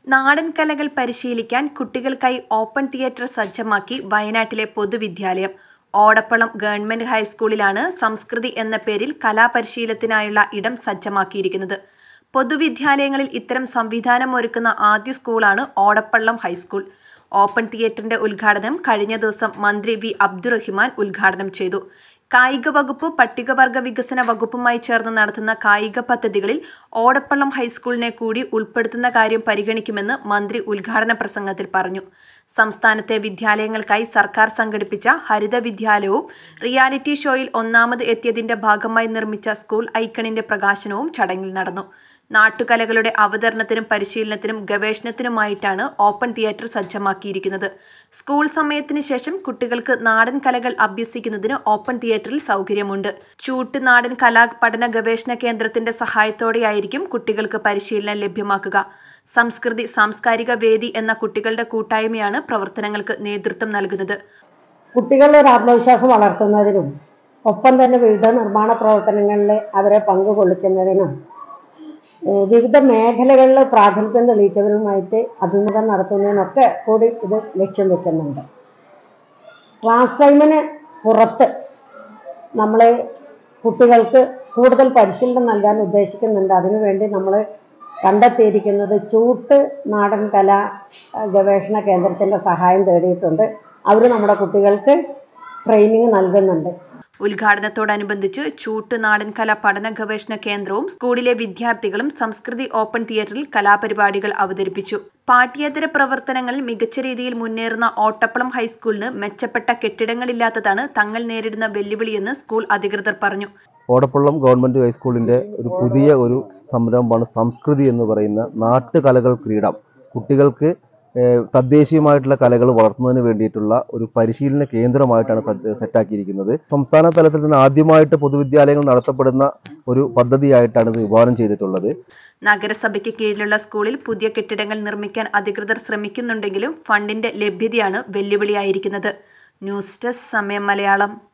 നാടൻ കലകൾ പരിശീലിക്കാൻ കുട്ടികൾക്കായി ഓപ്പൺ തിയേറ്റർ സജ്ജമാക്കി വയനാട്ടിലെ പൊതുവിദ്യാലയം ഓടപ്പളം ഗവൺമെന്റ് ഹൈസ്കൂളിലാണ് സംസ്കൃതി എന്ന പേരിൽ കലാപരിശീലനത്തിനായുള്ള ഇടം സജ്ജമാക്കിയിരിക്കുന്നത് പൊതുവിദ്യാലയങ്ങളിൽ ഇത്തരം സംവിധാനം ഒരുക്കുന്ന ആദ്യ സ്കൂളാണ് ഓടപ്പള്ളം ഹൈസ്കൂൾ ഓപ്പൺ തിയേറ്ററിന്റെ ഉദ്ഘാടനം കഴിഞ്ഞ ദിവസം മന്ത്രി വി അബ്ദുറഹിമാൻ ഉദ്ഘാടനം ചെയ്തു കായിക വകുപ്പ് പട്ടികവർഗ വികസന വകുപ്പുമായി ചേർന്ന് നടത്തുന്ന കായിക പദ്ധതികളിൽ ഓടപ്പള്ളം ഹൈസ്കൂളിനെ കൂടി ഉൾപ്പെടുത്തുന്ന കാര്യം പരിഗണിക്കുമെന്ന് മന്ത്രി ഉദ്ഘാടന പ്രസംഗത്തിൽ പറഞ്ഞു സംസ്ഥാനത്തെ വിദ്യാലയങ്ങൾക്കായി സർക്കാർ സംഘടിപ്പിച്ച ഹരിത വിദ്യാലയവും റിയാലിറ്റി ഷോയിൽ ഒന്നാമത് എത്തിയതിന്റെ ഭാഗമായി നിർമ്മിച്ച സ്കൂൾ ഐക്കണിന്റെ പ്രകാശനവും ചടങ്ങിൽ നടന്നു നാട്ടുകലകളുടെ അവതരണത്തിനും പരിശീലനത്തിനും ഗവേഷണത്തിനുമായിട്ടാണ് ഓപ്പൺ തിയേറ്റർ സജ്ജമാക്കിയിരിക്കുന്നത് സ്കൂൾ സമയത്തിന് ശേഷം കുട്ടികൾക്ക് നാടൻ കലകൾ അഭ്യസിക്കുന്നതിന് ഓപ്പൺ തിയേറ്ററിൽ സൗകര്യമുണ്ട് ചൂട്ട് നാടൻ കലാ പഠന ഗവേഷണ കേന്ദ്രത്തിന്റെ സഹായത്തോടെയായിരിക്കും കുട്ടികൾക്ക് പരിശീലനം ലഭ്യമാക്കുക സംസ്കൃതി സാംസ്കാരിക വേദി എന്ന കുട്ടികളുടെ കൂട്ടായ്മയാണ് പ്രവർത്തനങ്ങൾക്ക് നേതൃത്വം നൽകുന്നത് കുട്ടികളുടെ ഒരു ആത്മവിശ്വാസം വളർത്തുന്നതിനും ഒപ്പം തന്നെ വിവിധ നിർമ്മാണ പ്രവർത്തനങ്ങളിൽ അവരെ പങ്കുകൊള്ളിക്കുന്നതിനും ഏഹ് വിവിധ മേഖലകളിൽ പ്രാഗൽഭ്യം തെളിയിച്ചവരുമായിട്ട് അഭിമുഖം നടത്തുന്നതിനൊക്കെ കൂടി ഇത് ലക്ഷ്യം വെക്കുന്നുണ്ട് ക്ലാസ് ടൈമിന് പുറത്ത് നമ്മൾ കുട്ടികൾക്ക് കൂടുതൽ പരിശീലനം നൽകാൻ ഉദ്ദേശിക്കുന്നുണ്ട് അതിനുവേണ്ടി നമ്മൾ കണ്ടെത്തിയിരിക്കുന്നത് ചൂട്ട് നാടൻ കലാ അഹ് ഗവേഷണ കേന്ദ്രത്തിൻ്റെ സഹായം തേടിയിട്ടുണ്ട് അവർ നമ്മുടെ കുട്ടികൾക്ക് ട്രെയിനിങ് നൽകുന്നുണ്ട് ഉദ്ഘാടനത്തോടനുബന്ധിച്ച് ചൂട്ട് നാടൻ കല പഠന ഗവേഷണ കേന്ദ്രവും സ്കൂളിലെ വിദ്യാർത്ഥികളും സംസ്കൃതി ഓപ്പൺ തിയേറ്ററിൽ കലാപരിപാടികൾ അവതരിപ്പിച്ചു പാഠ്യേതര പ്രവർത്തനങ്ങളിൽ മികച്ച രീതിയിൽ മുന്നേറുന്ന ഓട്ടപ്പളം ഹൈസ്കൂളിന് മെച്ചപ്പെട്ട കെട്ടിടങ്ങളില്ലാത്തതാണ് തങ്ങൾ നേരിടുന്ന വെല്ലുവിളിയെന്ന് സ്കൂൾ അധികൃതർ പറഞ്ഞു ഓടപ്പള്ളം ഗവൺമെൻറ് ഹൈസ്കൂളിൻ്റെ ഒരു പുതിയ ഒരു സംരംഭമാണ് സംസ്കൃതി എന്ന് പറയുന്ന നാട്ടുകലകൾ ക്രീഡം കുട്ടികൾക്ക് ഏഹ്, തദ്ദേശീയമായിട്ടുള്ള കലകൾ വളർത്തുന്നതിന് വേണ്ടിയിട്ടുള്ള ഒരു പരിശീലന കേന്ദ്രമായിട്ടാണ് സജ്ജ- സെറ്റാക്കിയിരിക്കുന്നത് സംസ്ഥാന തലത്തിൽ നിന്ന് ആദ്യമായിട്ട് പൊതുവിദ്യാലയങ്ങൾ നടത്തപ്പെടുന്ന ഒരു പദ്ധതിയായിട്ടാണ് ഇത് വിഭാവനം ചെയ്തിട്ടുള്ളത് നഗരസഭയ്ക്ക് കീഴിലുള്ള സ്കൂളിൽ പുതിയ കെട്ടിടങ്ങൾ നിർമ്മിക്കാൻ അധികൃതർ ശ്രമിക്കുന്നുണ്ടെങ്കിലും ഫണ്ടിന്റെ ലഭ്യതയാണ് വെല്ലുവിളിയായിരിക്കുന്നത് ന്യൂസ് ഡെസ്ക് സമയം മലയാളം